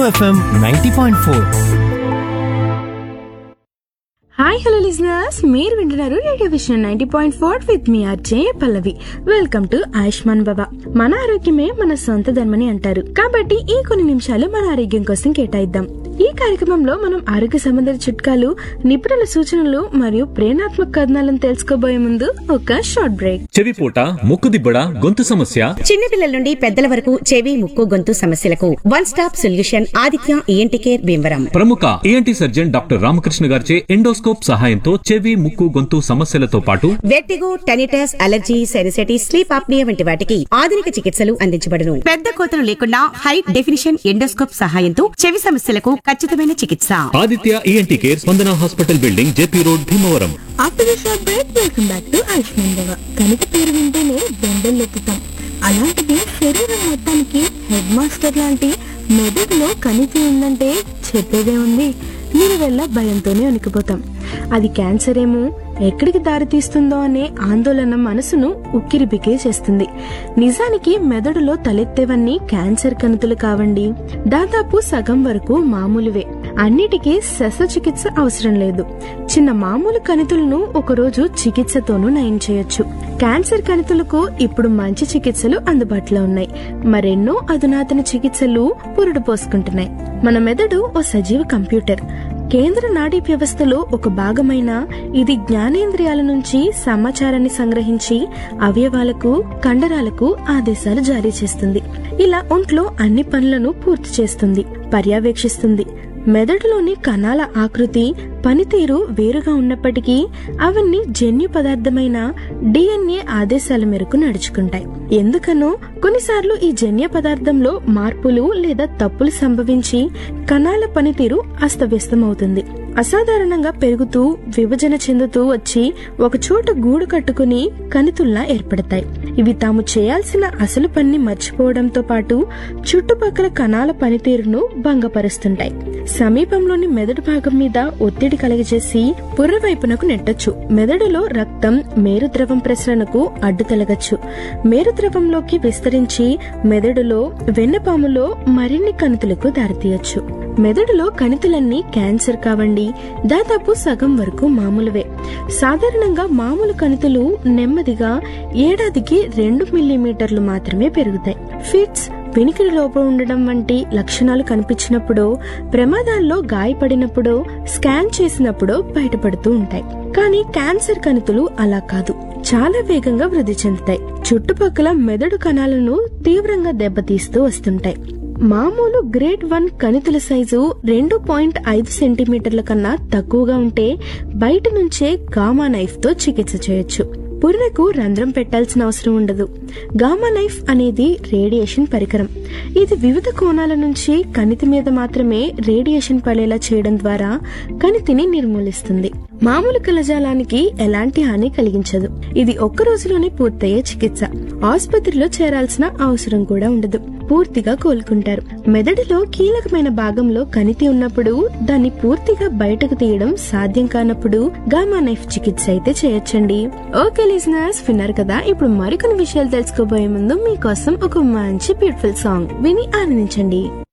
FM ninety point four hi hello listeners మీరు వింటున్నారు radio vision ninety point four with మీ RJ Pallavi welcome to Ayushman Bhava మన ఆరోగ్యమే మన సొంత ధర్మని అంటారు కాబట్టి ఈ కొన్ని నిమిషాలు మన ఆరోగ్యం కోసం కేటాయిద్దాం ఈ కార్యక్రమంలో మనం ఆరోగ్య సంబంధిత చిట్కాలు నిపుణుల సూచనలు మరియు ప్రేరణాత్మక కథనాలను తెలుసుకోబోయే ముందు ఒక షార్ట్ బ్రేక్ చెవిపూట ముక్కుదిబ్బడ గొంతు సమస్య చిన్నపిల్లల నుండి పెద్దల వరకు చెవి ముక్కు గొంతు సమస్యలకు one stop solution Aditya ENT care Bhimavaram ప్రముఖ ఏఎన్టీ సర్జన్ డాక్టర్ రామకృష్ణ గారిచే ఎండోస్కోప్ సహాయంతో చెవి ముక్కు గొంతు సమస్యలతో పాటు vertigo tinnitus allergy sinusitis sleep apnoea వంటి వాటికి ఆధునిక చికిత్సలు అందించబడును పెద్ద కోతలు లేకుండా హై డెఫినిషన్ ఎండోస్కోప్ సహాయంతో చెవి సమస్యలకు ఖచ్చితమైన చికిత్స Aditya ENT care Spandana hospital building JP road Bhimavaram after the short break welcome back to Ayushman Bhava కనుక పేరు వింటేనే బెండలెత్తుతాం అలాంటిది శరీరం మొత్తానికి హెడ్ మాస్టర్ లాంటి మెదడులో కణితి ఉందంటే చెప్పేదే ఉంది మీరు వెళ్ళ భయంతోనే వణికిపోతాం అది క్యాన్సర్ ఏమో ఎక్కడికి దారి తీస్తుందో అనే ఆందోళన మనసును ఉక్కిరి బిక్కిరి చేస్తుంది నిజానికి మెదడులో తలెత్తేవన్నీ క్యాన్సర్ కణుతులు కావండి దాదాపు సగం వరకు మామూలువే అన్నిటికీ శస్త్రచికిత్స అవసరం లేదు చిన్న మామూలు కణితులను ఒకరోజు చికిత్సతోనూ నయం చేయొచ్చు క్యాన్సర్ కణితులకు ఇప్పుడు మంచి చికిత్సలు అందుబాటులో ఉన్నాయి మరెన్నో అధునాతన చికిత్సలు పురుడు పోసుకుంటున్నాయి మన మెదడు ఓ సజీవ కంప్యూటర్ కేంద్ర నాడీ వ్యవస్థలో ఒక భాగమైన ఇది జ్ఞానేంద్రియాల నుంచి సమాచారాన్ని సంగ్రహించి అవయవాలకు కండరాలకు ఆదేశాలు జారీ చేస్తుంది ఇలా ఒంట్లో అన్ని పనులను పూర్తి చేస్తుంది పర్యవేక్షిస్తుంది మెదడులోని కణాల ఆకృతి పనితీరు వేరుగా ఉన్నప్పటికీ అవన్నీ జన్యు పదార్థమైన డిఎన్ఏ ఆదేశాల మేరకు నడుచుకుంటాయి ఎందుకనో కొన్నిసార్లు ఈ జన్య పదార్థంలో మార్పులు లేదా తప్పులు సంభవించి కణాల పనితీరు అస్తవ్యస్తమవుతుంది అసాధారణంగా పెరుగుతూ విభజన చెందుతూ వచ్చి ఒక చోట గూడు కట్టుకుని కణితుల్లా ఏర్పడతాయి ఇవి తాము చేయాల్సిన అసలు పని మర్చిపోవడంతో పాటు చుట్టుపక్కల కణాల పనితీరును భంగపరుస్తుంటాయి సమీపంలోని మెదడు భాగం మీద ఒత్తిడి కలగజేసి పుర్ర వైపునకు నెట్టొచ్చు మెదడులో రక్తం మేరుద్రవం ప్రసరణకు అడ్డు తొలగచ్చు మేరుద్రవంలోకి విస్తరించి మెదడులో వెన్నపాములో మరిన్ని కణుతులకు దారితీయొచ్చు మెదడులో కణితులన్నీ క్యాన్సర్ కావండి దాదాపు సగం వరకు మామూలువే సాధారణంగా మామూలు కణితులు నెమ్మదిగా ఏడాదికి రెండు మిల్లీమీటర్లు మాత్రమే పెరుగుతాయి ఫిట్స్ వినికిడి లోపం ఉండడం వంటి లక్షణాలు కనిపించినప్పుడు ప్రమాదాల్లో గాయపడినప్పుడు స్కాన్ చేసినప్పుడు బయటపడుతూ ఉంటాయి కానీ క్యాన్సర్ కణితులు అలా కాదు చాలా వేగంగా వృద్ధి చెందుతాయి చుట్టుపక్కల మెదడు కణాలను తీవ్రంగా దెబ్బతీస్తూ వస్తుంటాయి మామూలు గ్రేడ్ వన్ కణితుల సైజు రెండు పాయింట్ ఐదు సెంటీమీటర్ల కన్నా తక్కువగా ఉంటే బయట నుంచే గామా నైఫ్ తో చికిత్స చేయొచ్చు పుర్రెకు రంధ్రం పెట్టాల్సిన అవసరం ఉండదు గామా నైఫ్ అనేది రేడియేషన్ పరికరం ఇది వివిధ కోణాల నుంచి కణితి మీద మాత్రమే రేడియేషన్ పడేలా చేయడం ద్వారా కణితిని నిర్మూలిస్తుంది మామూలు కలజాలానికి ఎలాంటి హాని కలిగించదు ఇది ఒక్క రోజులోనే పూర్తయ్యే చికిత్స ఆసుపత్రిలో చేరాల్సిన అవసరం కూడా ఉండదు పూర్తిగా కోలుకుంటారు మెదడులో కీలకమైన భాగంలో కణితి ఉన్నప్పుడు దాన్ని పూర్తిగా బయటకు తీయడం సాధ్యం కానప్పుడు గామా నైఫ్ చికిత్స అయితే చేయొచ్చండి ఓకే లిజనర్స్ విన్నారు కదా ఇప్పుడు మరికొన్ని విషయాలు తెలుసుకోబోయే ముందు మీకోసం ఒక మంచి బ్యూటిఫుల్ సాంగ్ విని ఆనందించండి